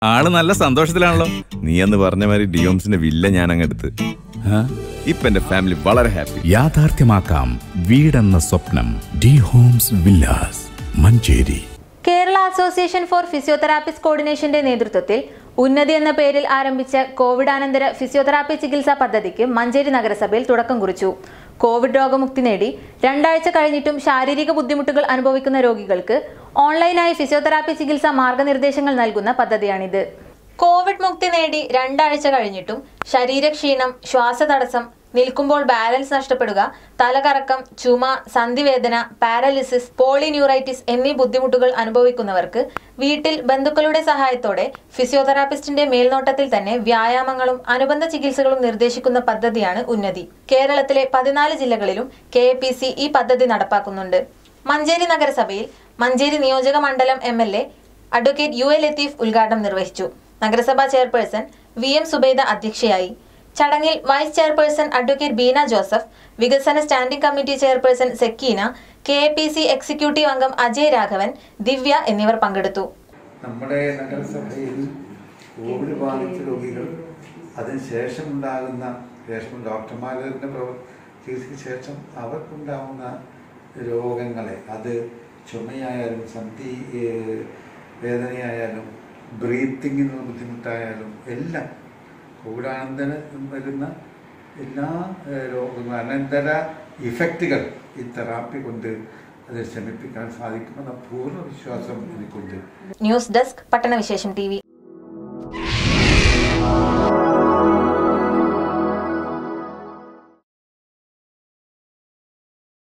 ആള് നല്ല സന്തോഷത്തിലാണല്ലോ നീ എന്ന് പറഞ്ഞ മാതിരി ഡിയോംസിന്റെ വില്ല ഞാൻ അങ്ങെടുത്ത് ആ? ഇപ്പൊ എന്റെ ഫാമിലി വളരെ ഹാപ്പി യാഥാർത്ഥ്യമാക്കാം വീടെന്ന സ്വപ്നം D homes villas Manjeri Kerala association for physiotherapist കോർഡിനേഷന്റെ നേതൃത്വത്തിൽ ഉന്നതി എന്ന പേരിൽ ആരംഭിച്ച കോവിഡാനന്തര ഫിസിയോതെറാപ്പി ചികിത്സാ പദ്ധതിക്ക് മഞ്ചേരി നഗരസഭയിൽ തുടക്കം കുറിച്ചു കോവിഡ് രോഗമുക്തി നേടി രണ്ടാഴ്ച കഴിഞ്ഞിട്ടും ശാരീരിക ബുദ്ധിമുട്ടുകൾ അനുഭവിക്കുന്ന രോഗികൾക്ക് ഓൺലൈനായി ഫിസിയോതെറാപ്പി ചികിത്സാ മാർഗനിർദ്ദേശങ്ങൾ നൽകുന്ന പദ്ധതിയാണിത് കോവിഡ് മുക്തി നേടി രണ്ടാഴ്ച കഴിഞ്ഞിട്ടും ശരീരക്ഷീണം ശ്വാസതടസ്സം നിൽക്കുമ്പോൾ ബാലൻസ് നഷ്ടപ്പെടുക തലകറക്കം ചുമ സന്ധിവേദന പാരലിസിസ് പോളിന്യൂറൈറ്റിസ് എന്നീ ബുദ്ധിമുട്ടുകൾ അനുഭവിക്കുന്നവർക്ക് വീട്ടിൽ ബന്ധുക്കളുടെ സഹായത്തോടെ ഫിസിയോതെറാപ്പിസ്റ്റിന്റെ മേൽനോട്ടത്തിൽ തന്നെ വ്യായാമങ്ങളും അനുബന്ധ ചികിത്സകളും നിർദ്ദേശിക്കുന്ന പദ്ധതിയാണ് ഉന്നതി കേരളത്തിലെ പതിനാല് ജില്ലകളിലും കെ ഈ പദ്ധതി നടപ്പാക്കുന്നുണ്ട് മഞ്ചേരി നഗരസഭയിൽ മഞ്ചേരി നിയോജക മണ്ഡലം M L A advocate U A Latheef ഉദ്ഘാടനം നിർവഹിച്ചു നഗരസഭാ ചെയർപേഴ്സൺ വി എം സുബൈദ അധ്യക്ഷയായി ചടങ്ങിൽ vice chairperson advocate Beena Joseph വികസന standing committee chairperson Sakeena K A P C executive അംഗം അജയ് രാഘവൻ ദിവ്യ എന്നിവർ പങ്കെടുത്തു നമ്മുടെ നഗരസഭയിൽ കോവിഡ് ബാധിച്ച രോഗികൾ അതിനുശേഷം ഉണ്ടാകുന്ന ശേഷം ഡോക്ടർമാരുടെ പ്രവർ ചികിത്സയ്ക്ക് ശേഷം അവർക്കുണ്ടാകുന്ന രോഗങ്ങളെ അത് ചുമയായാലും സന്ധി ഏഹ്, വേദനയായാലും ബ്രീത്തിങ്ങിനുള്ള ബുദ്ധിമുട്ടായാലും എല്ലാം കോവിഡാനന്തരം വരുന്ന എല്ലാ ഏഹ്, രോഗങ്ങളും അനന്തര ഇഫക്റ്റുകൾ ഈ തെറാപ്പി കൊണ്ട് അത് ശമിപ്പിക്കാൻ സാധിക്കുമെന്ന പൂർണ്ണ വിശ്വാസം എനിക്കുണ്ട് ന്യൂസ് ഡെസ്ക് പട്ടണവിശേഷം ടി